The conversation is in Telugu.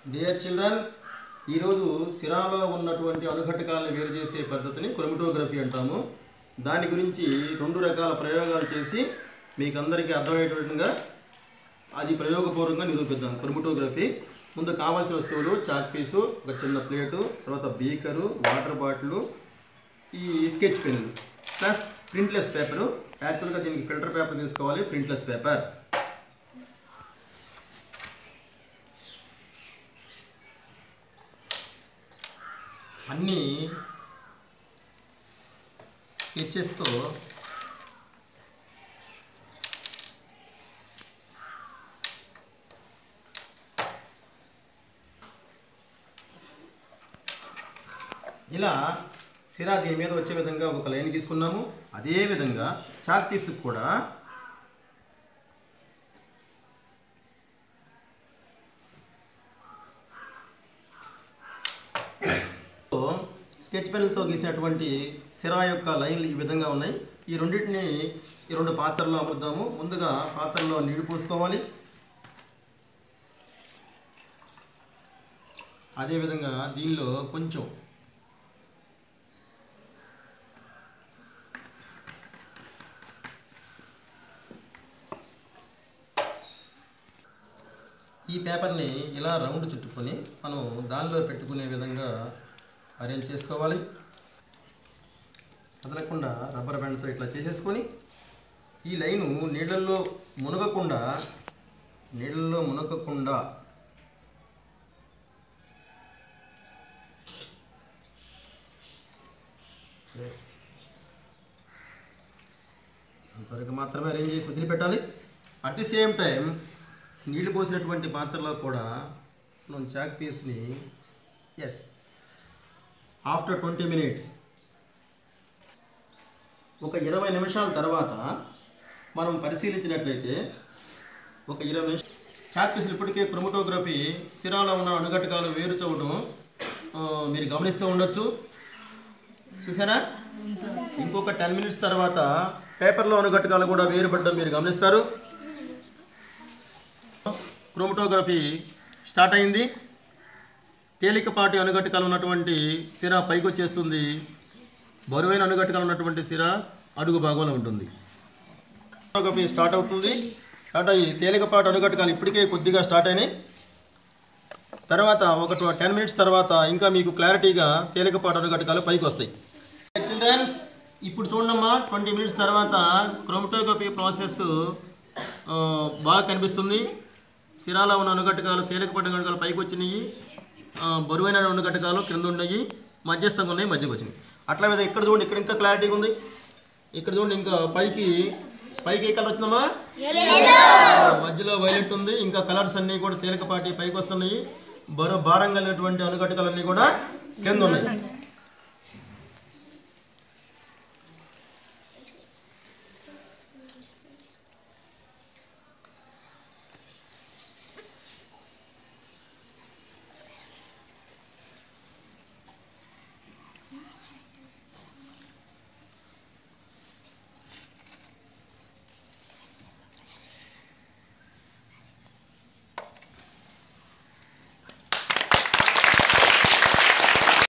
డియర్ చిల్డ్రన్ ఈరోజు సిరాలో ఉన్నటువంటి అనుఘటకాలను వేరు చేసే పద్ధతిని క్రొమిటోగ్రఫీ అంటాము దాని గురించి రెండు రకాల ప్రయోగాలు చేసి మీకు అందరికీ అర్థమయ్యేటట్టుగా అది ప్రయోగపూర్వకంగా నిరూపిద్దాం క్రొమిటోగ్రఫీ ముందు కావాల్సిన వస్తువులు చాక్ పీసు ఒక చిన్న ప్లేటు తర్వాత బీకరు వాటర్ బాటిల్ ఈ sketch pen plus printless paper యాక్చువల్గా దీనికి ఫిల్టర్ పేపర్ తీసుకోవాలి ప్రింట్లెస్ పేపర్ అన్నీ స్కెచెస్తో ఇలా సిరా దీని మీద వచ్చే విధంగా ఒక లైన్ తీసుకున్నాము అదే విధంగా చాక్ పీస్కి కూడా స్కెచ్ పెన్లతో గీసినటువంటి సిరా యొక్క లైన్లు ఈ విధంగా ఉన్నాయి ఈ రెండింటిని ఈ రెండు పాత్రల్లో అమరుద్దాము ముందుగా పాత్రలో నీళ్లు పోసుకోవాలి అదేవిధంగా దీనిలో కొంచెం ఈ పేపర్ని ఇలా రౌండ్ చుట్టుకొని మనం దానిలో పెట్టుకునే విధంగా అరేంజ్ చేసుకోవాలి కదలకుండా రబ్బర్ బ్యాండ్తో ఇట్లా చేసేసుకొని ఈ లైను నీళ్ళల్లో మునగకుండా నీళ్ళల్లో మునగకుండా ఎస్ అంతవరకు మాత్రమే అరేంజ్ చేసి వదిలిపెట్టాలి అట్ ది సేమ్ టైం నీళ్లు పోసినటువంటి పాత్రలో కూడా మనం చాక్ పీస్ని ఎస్ ఆఫ్టర్ ట్వంటీ మినిట్స్ ఒక ఇరవై నిమిషాల తర్వాత మనం పరిశీలించినట్లయితే ఒక ఇరవై నిమిషం చాక్ పీసులు ఇప్పటికే క్రొమటోగ్రఫీ సిరాలో ఉన్న అణుఘటకాలు వేరు చూడటం ఆ, మీరు గమనిస్తూ ఉండొచ్చు చూసారా ఇంకొక టెన్ మినిట్స్ తర్వాత పేపర్లో అనుఘటకాలు కూడా వేరుపడడం మీరు గమనిస్తారు క్రోమటోగ్రఫీ స్టార్ట్ అయింది తేలికపాటి అనుఘటకాలు ఉన్నటువంటి సిర పైకి వచ్చేస్తుంది బరువైన అనుఘటకాలు ఉన్నటువంటి సిర అడుగు భాగంలో ఉంటుంది క్రోమటోగ్రఫీ స్టార్ట్ అవుతుంది స్టార్ట్ అయ్యి తేలికపాటి అనుఘటకాలు ఇప్పటికే కొద్దిగా స్టార్ట్ అయినాయి తర్వాత ఒక టెన్ మినిట్స్ తర్వాత ఇంకా మీకు క్లారిటీగా తేలికపాటి అనుఘటకాలు పైకి వస్తాయి చిల్డ్రన్స్ ఇప్పుడు చూడమ్మా ట్వంటీ మినిట్స్ తర్వాత క్రోమటోగ్రఫీ ప్రాసెస్ ఆ, బాగా కనిపిస్తుంది సిరాలో ఉన్న అనుఘటకాలు తేలికపాటి అనుఘటకాలు పైకి వచ్చినాయి ఆ, బరువైన అనుఘటకాలు కింద ఉన్నాయి మధ్యస్థంగా ఉన్నాయి మధ్యకి వచ్చినాయి అట్లా మీద ఇక్కడ చూడండి ఇక్కడ ఇంకా క్లారిటీగా ఉంది ఇక్కడ చూడండి ఇంకా పైకి పైకి ఏ కలర్ వచ్చిందమ్మా మధ్యలో వైలెట్ ఉంది ఇంకా కలర్స్ అన్నీ కూడా తేలికపాటి పైకి వస్తున్నాయి బరువు భారం కలిగినటువంటి అనుఘటకాలన్నీ కూడా కింద ఉన్నాయి